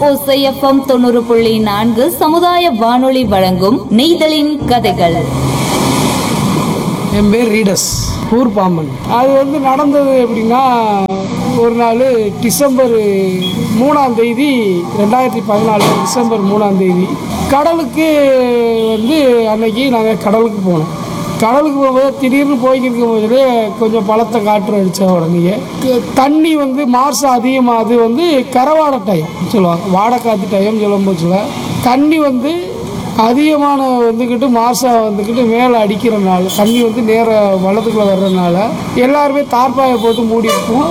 ஓசை எஃப்எம் தொண்ணூறு புள்ளி நான்கு சமுதாய வானொலி வழங்கும் நெய்தலின் கதைகள் என் பேர் ரீடஸ் ஊர் பாம்பன் அது வந்து நடந்தது எப்படின்னா ஒரு நாள் டிசம்பர் மூணாம் தேதி ரெண்டாயிரத்தி பதினாலு டிசம்பர் மூணாம் தேதி கடலுக்கு வந்து அன்னைக்கு நாங்கள் கடலுக்கு போனோம் கடலுக்கு போகும்போது திடீர்னு போய்க்கிட்டு இருக்கும்போது கொஞ்சம் பழத்தை காற்று அடித்த உடனே க- தண்ணி வந்து மாசம் அதிகமாக அது வந்து கரவாடை டைம் சொல்லுவாங்க வாடைக்காத்து டைம் சொல்லும்போது சொல்ல தண்ணி வந்து அதிகமான வந்துக்கிட்டு மாசம் வந்துக்கிட்டு மேலே அடிக்கிறனால தண்ணி வந்து நேர வள்ளத்துக்குள்ளே வர்றதுனால எல்லாருமே தார்பாயை போட்டு மூடி இருப்போம்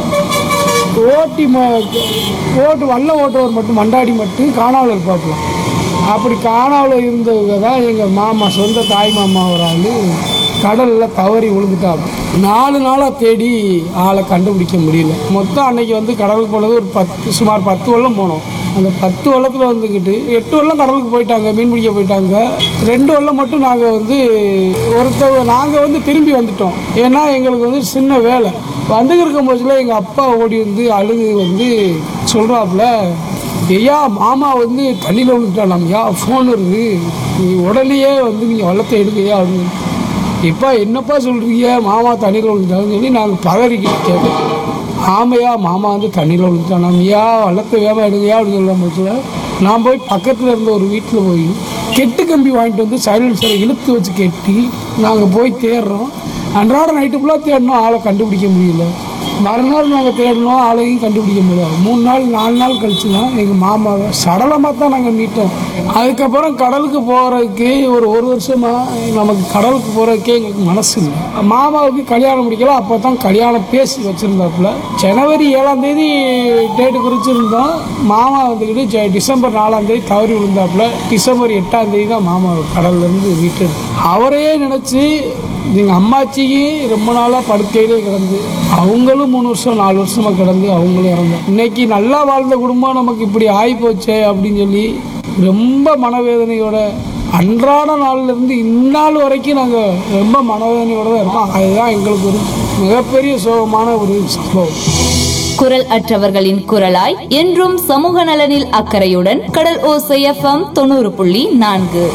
ஓட்டி ம ஓட்டு வல்ல ஓட்டுவர் மட்டும் மண்டாடி மட்டும் காணாமல் இருப்பாப்புல அப்படி காணாமல் இருந்தவங்க தான் எங்கள் மாமா சொந்த தாய் மாமா ஒரு ஆள் கடலில் தவறி விழுந்துட்டாங்க நாலு நாளாக தேடி ஆளை கண்டுபிடிக்க முடியல மொத்தம் அன்னைக்கு வந்து கடலுக்கு போனது ஒரு பத்து சுமார் பத்து வெள்ளம் போனோம் அந்த பத்து வெள்ளத்தில் வந்துக்கிட்டு எட்டு வெள்ளம் கடலுக்கு போயிட்டாங்க மீன் பிடிக்க போயிட்டாங்க ரெண்டு வெள்ளம் மட்டும் நாங்கள் வந்து ஒருத்தவங்க நாங்கள் வந்து திரும்பி வந்துட்டோம் ஏன்னா எங்களுக்கு வந்து சின்ன வேலை வந்துக்கிட்டு இருக்கும் போதுல எங்கள் அப்பா ஓடி வந்து அழுது வந்து சொல்கிறாப்புல ஐயா மாமா வந்து தண்ணியில் விழுந்துட்டாலாம் ஐயா ஃபோன் இருக்குது நீ உடனேயே வந்து நீங்கள் வள்ளத்தை எடுக்கையா அப்படின்னு இப்போ என்னப்பா சொல்கிறீங்க மாமா தண்ணியில் விழுந்துட்டாங்கன்னு சொல்லி நாங்கள் பதறிக்கிட்டு கேட்டோம் ஆமையா மாமா வந்து தண்ணியில் விழுந்துட்டானாம் ஐயா வள்ளத்தை வேமா எடுக்கையா அப்படின்னு சொல்லும் போதுல நான் போய் பக்கத்தில் இருந்த ஒரு வீட்டில் போய் கெட்டு கம்பி வாங்கிட்டு வந்து சைலன்சரை இழுத்து வச்சு கெட்டி நாங்கள் போய் தேடுறோம் அன்றாட நைட்டு ஃபுல்லாக தேடினோம் ஆளை கண்டுபிடிக்க முடியல மறுநாள் நாங்கள் தேடினோம் ஆளையும் கண்டுபிடிக்க முடியாது மூணு நாள் நாலு நாள் கழிச்சு தான் எங்கள் மாமாவை சடலமாக தான் நாங்கள் மீட்டோம் அதுக்கப்புறம் கடலுக்கு போகிறதுக்கு ஒரு ஒரு வருஷமாக நமக்கு கடலுக்கு போகிறதுக்கே எங்களுக்கு மனசு இல்லை மாமாவுக்கு கல்யாணம் முடிக்கல அப்போ தான் கல்யாணம் பேசி வச்சுருந்தாப்புல ஜனவரி ஏழாம் தேதி டேட்டு குறிச்சிருந்தோம் மாமா வந்துக்கிட்டு ஜ- டிசம்பர் நாலாம் தேதி தவறி விழுந்தாப்புல டிசம்பர் எட்டாம் தேதி தான் மாமா கடல்லேருந்து வீட்டு அவரையே நினச்சி எங்கள் அம்மாச்சிக்கு ரொம்ப நாளாக படுக்கையிலே கிடந்து அவங்களும் மூணு வருஷம் நாலு வருஷமாக கிடந்து அவங்களும் இறந்தாங்க இன்னைக்கு நல்லா வாழ்ந்த குடும்பம் நமக்கு இப்படி ஆகிப்போச்சே அப்படின்னு சொல்லி ரொம்ப மனவேதனையோட அன்றாட நாள்ல இருந்து இந்நாள் வரைக்கும் நாங்கள் ரொம்ப மனவேதனையோட தான் இருக்கோம் அதுதான் எங்களுக்கு ஒரு மிகப்பெரிய சோகமான ஒரு சம்பவம் குரல் அற்றவர்களின் குரலாய் என்றும் சமூக நலனில் அக்கறையுடன் கடல் ஓசை எஃப்எம் தொண்ணூறு புள்ளி நான்கு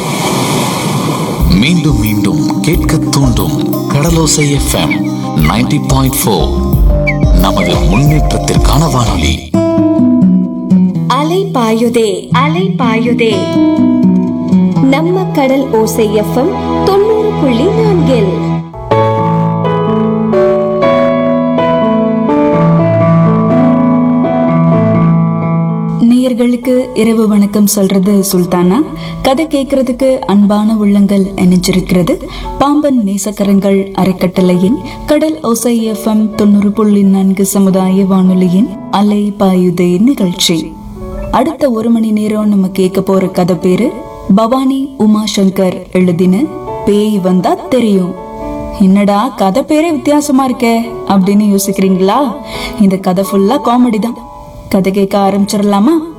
மீண்டும் மீண்டும் கேட்க தூண்டும் கடலோசை எஃப்எம் 90.4 பாயிண்ட் நமது முன்னேற்றத்திற்கான வானொலி அலை பாயுதே அலை பாயுதே நம்ம கடல் ஓசை எஃப்எம் தொண்ணூறு புள்ளி நான்கில் நேயர்களுக்கு இரவு வணக்கம் சொல்றது சுல்தானா கதை கேட்கறதுக்கு அன்பான உள்ளங்கள் இணைஞ்சிருக்கிறது பாம்பன் நேசக்கரங்கள் அறக்கட்டளையின் கடல் ஒசை எஃப்எம் தொண்ணூறு புள்ளி நான்கு சமுதாய வானொலியின் அலை பாயுதே நிகழ்ச்சி அடுத்த ஒரு மணி நேரம் நம்ம கேட்க போற கதை பேரு பவானி உமா சங்கர் எழுதின பேய் வந்தா தெரியும் என்னடா கதை பேரே வித்தியாசமா இருக்கே அப்படின்னு யோசிக்கிறீங்களா இந்த கதை ஃபுல்லா காமெடி தான் கதை கேட்க ஆரம்பிச்சிடலாமா